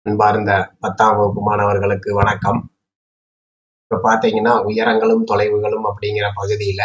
அன்பார்ந்த பத்தாம் வகுப்பு மாணவர்களுக்கு வணக்கம் இப்ப பாத்தீங்கன்னா உயரங்களும் தொலைவுகளும் அப்படிங்கிற பகுதியில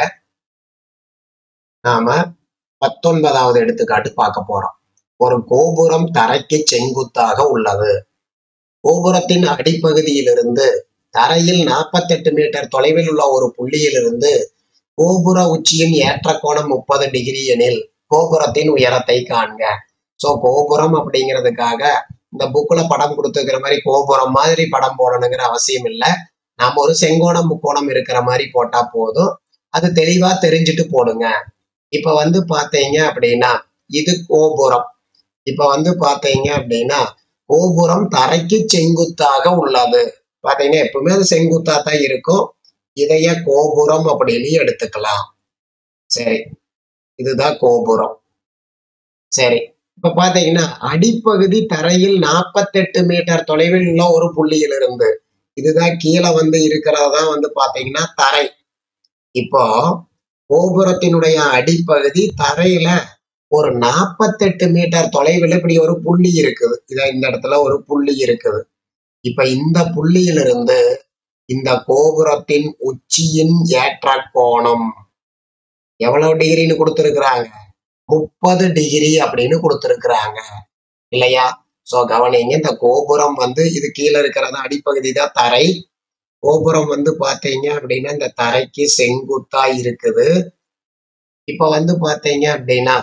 நாம பத்தொன்பதாவது எடுத்துக்காட்டு பார்க்க போறோம் ஒரு கோபுரம் தரைக்கு செங்குத்தாக உள்ளது கோபுரத்தின் அடிப்பகுதியிலிருந்து தரையில் 48 மீட்டர் தொலைவில் உள்ள ஒரு புள்ளியிலிருந்து கோபுர உச்சியின் ஏற்ற கோணம் முப்பது டிகிரி எனில் கோபுரத்தின் உயரத்தை காண்க சோ கோபுரம் அப்படிங்கிறதுக்காக இந்த புக்ல படம் கொடுத்துருக்கிற மாதிரி கோபுரம் மாதிரி படம் போடணுங்கிற அவசியம் இல்லை நாம ஒரு செங்கோணம் முக்கோணம் இருக்கிற மாதிரி போட்டா போதும் அது தெளிவா தெரிஞ்சுட்டு போடுங்க இப்ப வந்து பாத்தீங்க அப்படின்னா இது கோபுரம் இப்ப வந்து பாத்தீங்க அப்படின்னா கோபுரம் தரைக்கு செங்குத்தாக உள்ளது பாத்தீங்கன்னா எப்பவுமே அது செங்குத்தா தான் இருக்கும் இதைய கோபுரம் அப்படின்னு எடுத்துக்கலாம் சரி இதுதான் கோபுரம் சரி இப்ப பாத்தீங்கன்னா அடிப்பகுதி தரையில் 48 மீட்டர் தொலைவில் உள்ள ஒரு புள்ளியிலிருந்து இதுதான் கீழே வந்து இருக்கிறதா வந்து பாத்தீங்கன்னா தரை இப்போ கோபுரத்தினுடைய அடிப்பகுதி தரையில ஒரு 48 மீட்டர் தொலைவில் இப்படி ஒரு புள்ளி இருக்குது இதான் இந்த இடத்துல ஒரு புள்ளி இருக்குது இப்ப இந்த புள்ளியிலிருந்து இந்த கோபுரத்தின் உச்சியின் ஏற்ற கோணம் எவ்வளவு டிகிரின்னு கொடுத்திருக்கிறாங்க முப்பது டிகிரி அப்படின்னு கொடுத்திருக்கிறாங்க இல்லையா சோ கவனிங்க இந்த கோபுரம் வந்து இது கீழே இருக்கிறது அடிப்பகுதி தான் தரை கோபுரம் வந்து பாத்தீங்க அப்படின்னா இந்த தரைக்கு செங்குத்தா இருக்குது இப்ப வந்து பாத்தீங்க அப்படின்னா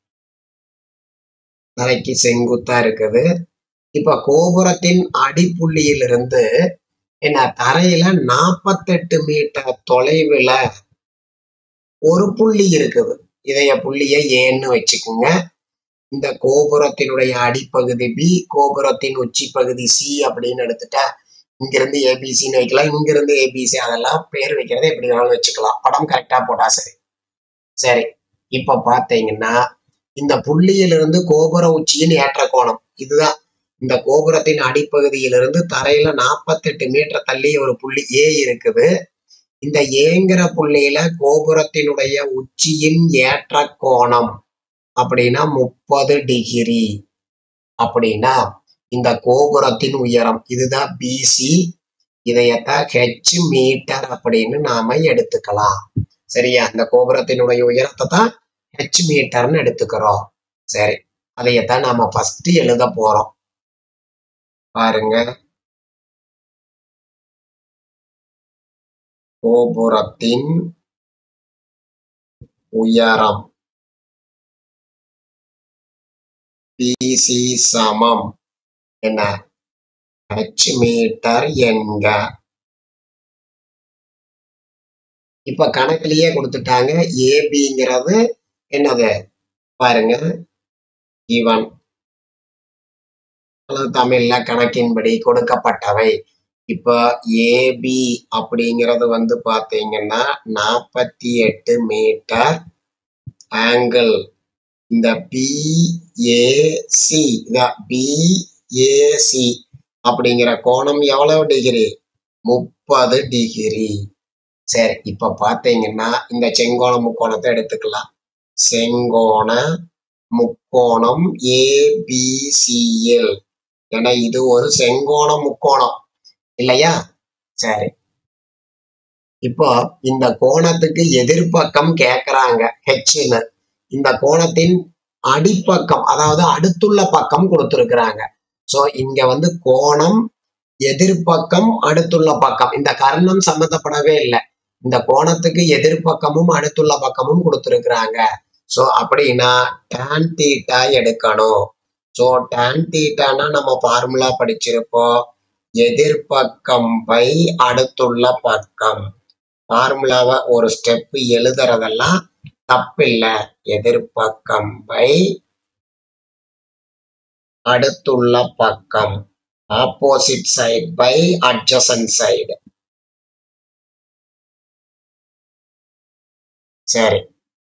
தரைக்கு செங்குத்தா இருக்குது இப்ப கோபுரத்தின் அடிப்புள்ளியிலிருந்து என்ன தரையில 48 மீட்டர் தொலைவுல ஒரு புள்ளி இருக்குது இதைய புள்ளிய ஏன்னு வச்சுக்கோங்க இந்த கோபுரத்தினுடைய அடிப்பகுதி பி கோபுரத்தின் உச்சி பகுதி சி அப்படின்னு எடுத்துட்டா இங்கிருந்து ஏபிசின்னு வைக்கலாம் இங்கிருந்து ஏபிசி அதெல்லாம் பேர் வைக்கிறத எப்படி வேணாலும் வச்சுக்கலாம் படம் கரெக்டா போட்டா சரி சரி இப்ப பாத்தீங்கன்னா இந்த புள்ளியிலிருந்து கோபுர உச்சியின் ஏற்ற கோணம் இதுதான் இந்த கோபுரத்தின் அடிப்பகுதியிலிருந்து தரையில 48 மீட்டர் தள்ளி ஒரு புள்ளி ஏ இருக்குது இந்த ஏங்கிற புள்ளியில கோபுரத்தினுடைய உச்சியின் ஏற்ற கோணம் அப்படின்னா முப்பது டிகிரி அப்படின்னா இந்த கோபுரத்தின் உயரம் இதுதான் பிசி இதையத்தான் ஹெச் மீட்டர் அப்படின்னு நாம எடுத்துக்கலாம் சரியா இந்த கோபுரத்தினுடைய உயரத்தை தான் ஹெச் மீட்டர்னு எடுத்துக்கிறோம் சரி அதையத்தான் நாம ஃபர்ஸ்ட் எழுத போறோம் பாருங்க கோபுரத்தின் உயரம் பிசி சமம் என்ன ஹெச் மீட்டர் என்க இப்ப கணக்குலயே கொடுத்துட்டாங்க ஏபிங்கிறது என்னது பாருங்க இவன் அல்லது தமிழ்ல கணக்கின்படி கொடுக்கப்பட்டவை இப்போ ஏபி அப்படிங்கிறது வந்து பாத்தீங்கன்னா நாற்பத்தி எட்டு மீட்டர் ஆங்கிள் இந்த பிஏசி பிஏசி அப்படிங்கிற கோணம் எவ்வளவு டிகிரி முப்பது டிகிரி சரி இப்ப பாத்தீங்கன்னா இந்த செங்கோண முக்கோணத்தை எடுத்துக்கலாம் செங்கோண முக்கோணம் ஏபிசிஎல் ஏன்னா இது ஒரு செங்கோண முக்கோணம் இல்லையா சரி இப்போ இந்த கோணத்துக்கு எதிர்ப்பக்கம் கேக்குறாங்க ஹெச்னு இந்த கோணத்தின் அடிப்பக்கம் அதாவது அடுத்துள்ள பக்கம் கொடுத்திருக்கிறாங்க சோ இங்க வந்து கோணம் எதிர்ப்பக்கம் அடுத்துள்ள பக்கம் இந்த கர்ணம் சம்மந்தப்படவே இல்லை இந்த கோணத்துக்கு எதிர்ப்பக்கமும் அடுத்துள்ள பக்கமும் கொடுத்திருக்கிறாங்க சோ அப்படின்னா tan தீட்டா எடுக்கணும் சோ tan தீட்டானா நம்ம ஃபார்முலா படிச்சிருப்போம் எதிர்ப்பக்கம் பை அடுத்துள்ள பக்கம் ஃபார்முலாவை ஒரு ஸ்டெப் எழுதுறதெல்லாம் தப்பில்ல எதிர்ப்பக்கம் பை அடுத்துள்ள பக்கம் opposite side by adjacent side சரி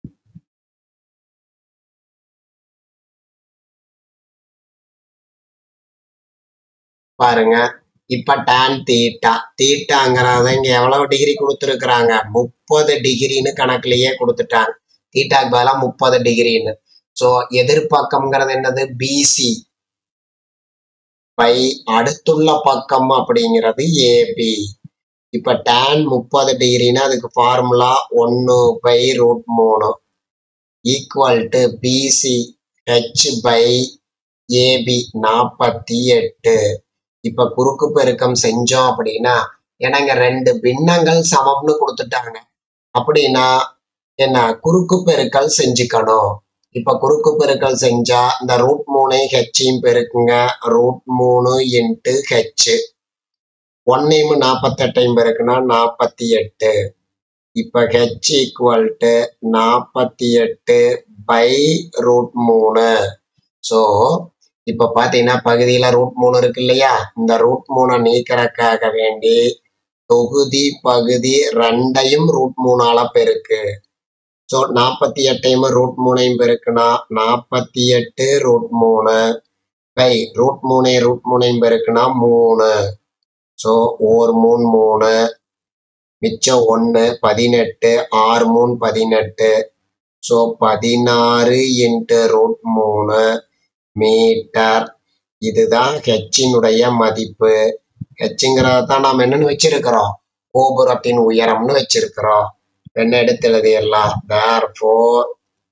பாருங்க இப்ப டான் தீட்டா தீட்டாங்கிறத இங்க எவ்வளவு டிகிரி கொடுத்துருக்குறாங்க முப்பது டிகிரின்னு கணக்குலயே கொடுத்துட்டாங்க தீட்டாக்கு பதிலா முப்பது டிகிரின்னு சோ எதிர்பக்கம்ங்கிறது என்னது பிசி பை அடுத்துள்ள பக்கம் அப்படிங்கிறது ஏபி இப்ப tan முப்பது டிகிரினா அதுக்கு ஃபார்முலா ஒன்னு பை ரூட் மூணு equal to BC H by AB நாற்பத்தி எட்டு இப்ப குறுக்கு பெருக்கம் செஞ்சோம் அப்படின்னா எனக்கு ரெண்டு பின்னங்கள் சமம்னு கொடுத்துட்டாங்க அப்படின்னா என்ன குறுக்கு பெருக்கல் செஞ்சுக்கணும் இப்ப குறுக்கு பெருக்கல் செஞ்சா இந்த ரூட் மூணு ஹெச்சையும் பெருக்குங்க ரூட் மூணு இன்ட்டு ஹெச் ஒன்னையும் நாற்பத்தெட்டையும் பெருக்குனா நாற்பத்தி எட்டு இப்ப ஹெச் ஈக்குவல் டு நாற்பத்தி எட்டு பை ரூட் மூணு ஸோ இப்ப பாத்தீங்கன்னா பகுதியில ரூட் மூணு இருக்கு இல்லையா இந்த ரூட் மூணை நீக்கிறதுக்காக வேண்டி தொகுதி பகுதி ரெண்டையும் ரூட் மூணால பெருக்கு ஸோ நாற்பத்தி எட்டையும் ரூட் மூணையும் பெருக்குனா நாற்பத்தி எட்டு ரூட் மூணு பை ரூட் மூணையும் ரூட் மூணையும் பெருக்குனா மூணு ஸோ ஒரு மூணு மூணு மிச்சம் ஒன்று பதினெட்டு ஆறு மூணு பதினெட்டு ஸோ பதினாறு இன்ட்டு ரூட் மூணு மீட்டர் இதுதான் ஹெச்சினுடைய மதிப்பு ஹெச்சுங்கிறத தான் நாம் என்னன்னு வச்சிருக்கிறோம் கோபுரத்தின் உயரம்னு வச்சிருக்கிறோம் என்ன எடுத்து எழுதிடலாம் தேர் ஃபோர்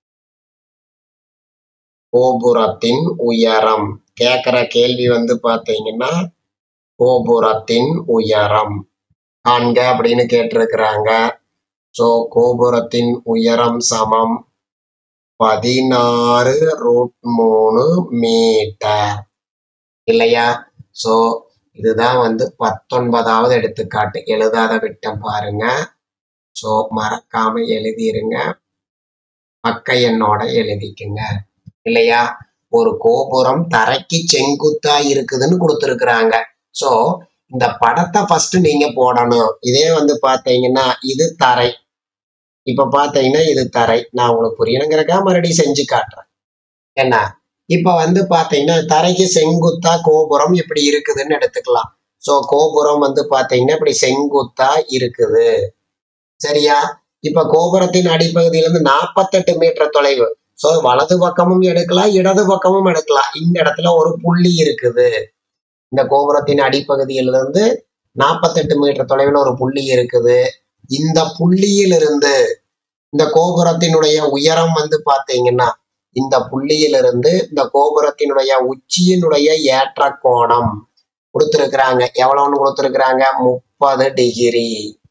கோபுரத்தின் உயரம் கேட்குற கேள்வி வந்து பார்த்தீங்கன்னா கோபுரத்தின் உயரம் காண்க அப்படின்னு கேட்டிருக்கிறாங்க ஸோ கோபுரத்தின் உயரம் சமம் பதினாறு ரூட் மூணு மீட்டர் இல்லையா ஸோ இதுதான் வந்து பத்தொன்பதாவது எடுத்துக்காட்டு எழுதாத விட்டம் பாருங்க ஸோ மறக்காம எழுதிருங்க பக்க எண்ணோட எழுதிக்குங்க இல்லையா ஒரு கோபுரம் தரைக்கு செங்குத்தா இருக்குதுன்னு கொடுத்துருக்குறாங்க ஸோ இந்த படத்தை ஃபர்ஸ்ட் நீங்க போடணும் இதே வந்து பாத்தீங்கன்னா இது தரை இப்ப பாத்தீங்கன்னா இது தரை நான் உங்களுக்கு புரியணுங்கிறக்கா மறுபடியும் செஞ்சு காட்டுறேன் என்ன இப்ப வந்து பாத்தீங்கன்னா தரைக்கு செங்குத்தா கோபுரம் இப்படி இருக்குதுன்னு எடுத்துக்கலாம் ஸோ கோபுரம் வந்து பாத்தீங்கன்னா இப்படி செங்குத்தா இருக்குது சரியா இப்ப கோபுரத்தின் அடிப்பகுதியிலிருந்து நாற்பத்தெட்டு மீட்டர் தொலைவு ஸோ வலது பக்கமும் எடுக்கலாம் இடது பக்கமும் எடுக்கலாம் இந்த இடத்துல ஒரு புள்ளி இருக்குது இந்த கோபுரத்தின் அடிப்பகுதியிலிருந்து நாற்பத்தெட்டு மீட்டர் தொலைவில் ஒரு புள்ளி இருக்குது இந்த புள்ளியிலிருந்து இந்த கோபுரத்தினுடைய உயரம் வந்து பாத்தீங்கன்னா இந்த புள்ளியிலிருந்து இந்த கோபுரத்தினுடைய உச்சியினுடைய ஏற்ற கோணம் கொடுத்துருக்குறாங்க எவ்வளவுன்னு கொடுத்துருக்குறாங்க முப்பது டிகிரி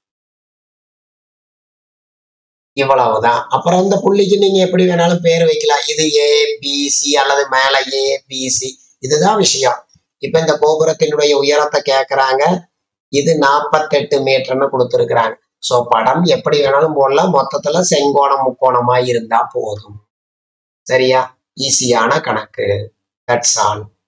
இவ்வளவுதான் அப்புறம் இந்த புள்ளிக்கு நீங்க எப்படி வேணாலும் பேர் வைக்கலாம் இது ஏ பிசி அல்லது மேல ஏ பிசி இதுதான் விஷயம் இப்ப இந்த கோபுரத்தினுடைய உயரத்தை கேக்குறாங்க இது நாற்பத்தெட்டு மீட்டர்னு கொடுத்துருக்குறாங்க ஸோ படம் எப்படி வேணாலும் போடலாம் மொத்தத்துல செங்கோணம் முக்கோணமா இருந்தா போதும் சரியா ஈஸியான கணக்கு தட்ஸ் ஆல்